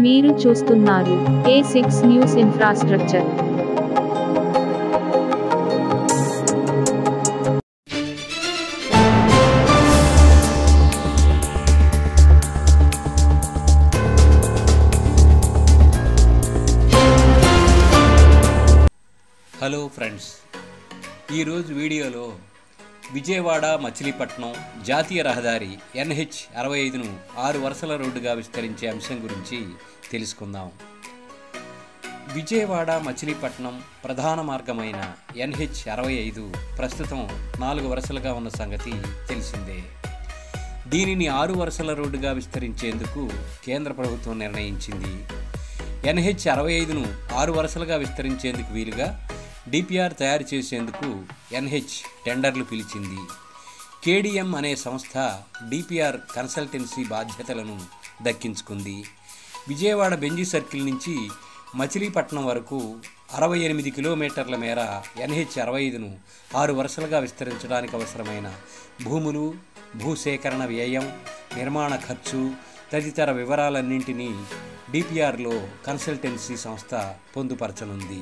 మీరు చూస్తున్నారు A six news infrastructure hello friends ఈరోజు వీడియోలో విజయవాడ మచిలీపట్నం జాతీయ రహదారి ఎన్హెచ్ అరవై ఐదును ఆరు వరుసల రోడ్డుగా విస్తరించే అంశం గురించి తెలుసుకుందాం విజయవాడ మచిలీపట్నం ప్రధాన మార్గమైన ఎన్హెచ్ అరవై ఐదు ప్రస్తుతం నాలుగు వరుసలుగా ఉన్న సంగతి తెలిసిందే దీనిని ఆరు వరుసల రోడ్డుగా విస్తరించేందుకు కేంద్ర ప్రభుత్వం నిర్ణయించింది ఎన్హెచ్ అరవై ఐదును ఆరు వరుసలుగా విస్తరించేందుకు వీలుగా డిపిఆర్ తయారు చేసేందుకు ఎన్హెచ్ టెండర్లు పిలిచింది కేడిఎం అనే సంస్థ డిపిఆర్ కన్సల్టెన్సీ బాధ్యతలను దక్కించుకుంది విజయవాడ బెంజీ సర్కిల్ నుంచి మచిలీపట్నం వరకు అరవై ఎనిమిది కిలోమీటర్ల మేర ఎన్హెచ్ అరవై ఐదును ఆరు వరుసలుగా విస్తరించడానికి అవసరమైన భూములు భూసేకరణ వ్యయం నిర్మాణ ఖర్చు తదితర వివరాలన్నింటినీ డిపిఆర్లో కన్సల్టెన్సీ సంస్థ పొందుపరచనుంది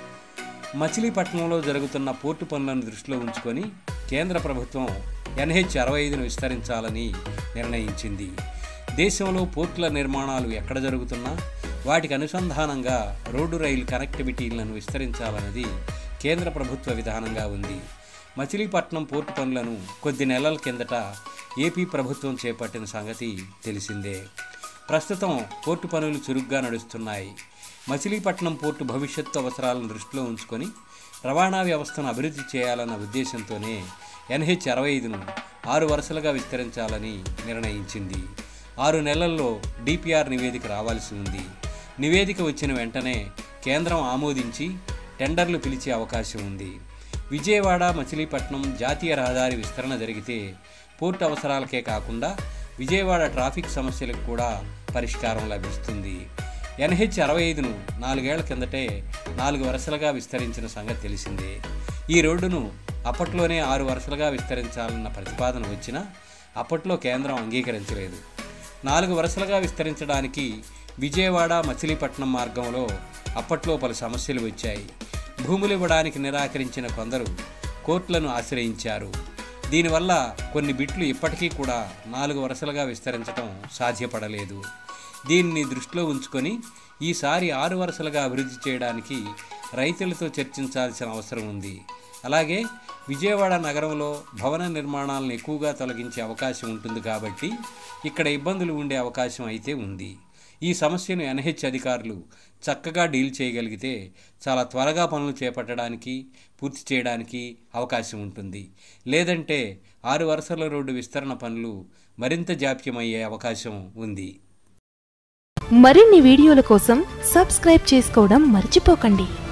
మచిలీపట్నంలో జరుగుతున్న పోర్టు పనులను దృష్టిలో ఉంచుకొని కేంద్ర ప్రభుత్వం ఎన్హెచ్ అరవై ఐదును విస్తరించాలని నిర్ణయించింది దేశంలో పోర్టుల నిర్మాణాలు ఎక్కడ జరుగుతున్నా వాటికి అనుసంధానంగా రోడ్డు రైలు కనెక్టివిటీలను విస్తరించాలన్నది కేంద్ర ప్రభుత్వ విధానంగా ఉంది మచిలీపట్నం పోర్టు పనులను కొద్ది నెలల కిందట ఏపీ ప్రభుత్వం చేపట్టిన సంగతి తెలిసిందే ప్రస్తుతం పోర్టు పనులు చురుగ్గా నడుస్తున్నాయి మచిలీపట్నం పోర్టు భవిష్యత్తు అవసరాలను దృష్టిలో ఉంచుకొని రవాణా వ్యవస్థను అభివృద్ధి చేయాలన్న ఉద్దేశంతోనే ఎన్హెచ్ అరవై ఐదును ఆరు వరుసలుగా విస్తరించాలని నిర్ణయించింది ఆరు నెలల్లో డిపిఆర్ నివేదిక రావాల్సి ఉంది నివేదిక వచ్చిన వెంటనే కేంద్రం ఆమోదించి టెండర్లు పిలిచే అవకాశం ఉంది విజయవాడ మచిలీపట్నం జాతీయ రహదారి విస్తరణ జరిగితే పోర్టు అవసరాలకే కాకుండా విజయవాడ ట్రాఫిక్ సమస్యలకు కూడా పరిష్కారం లభిస్తుంది ఎన్హెచ్ అరవై ఐదును నాలుగేళ్ల కిందటే నాలుగు వరుసలుగా విస్తరించిన సంగతి తెలిసిందే ఈ రోడ్డును అప్పట్లోనే ఆరు వరుసలుగా విస్తరించాలన్న ప్రతిపాదన వచ్చినా అప్పట్లో కేంద్రం అంగీకరించలేదు నాలుగు వరుసలుగా విస్తరించడానికి విజయవాడ మచిలీపట్నం మార్గంలో అప్పట్లో పలు సమస్యలు వచ్చాయి భూములు ఇవ్వడానికి నిరాకరించిన కొందరు కోర్టులను ఆశ్రయించారు దీనివల్ల కొన్ని బిట్లు ఇప్పటికీ కూడా నాలుగు వరుసలుగా విస్తరించడం సాధ్యపడలేదు దీన్ని దృష్టిలో ఉంచుకొని ఈసారి ఆరు వరుసలుగా అభివృద్ధి చేయడానికి రైతులతో చర్చించాల్సిన అవసరం ఉంది అలాగే విజయవాడ నగరంలో భవన నిర్మాణాలను ఎక్కువగా తొలగించే అవకాశం ఉంటుంది కాబట్టి ఇక్కడ ఇబ్బందులు ఉండే అవకాశం అయితే ఉంది ఈ సమస్యను ఎన్హెచ్ అధికారులు చక్కగా డీల్ చేయగలిగితే చాలా త్వరగా పనులు చేపట్టడానికి పూర్తి చేయడానికి అవకాశం ఉంటుంది లేదంటే ఆరు వరుసల రోడ్డు విస్తరణ పనులు మరింత జాప్యమయ్యే అవకాశం ఉంది మరిన్ని వీడియోల కోసం సబ్స్క్రైబ్ చేసుకోవడం మర్చిపోకండి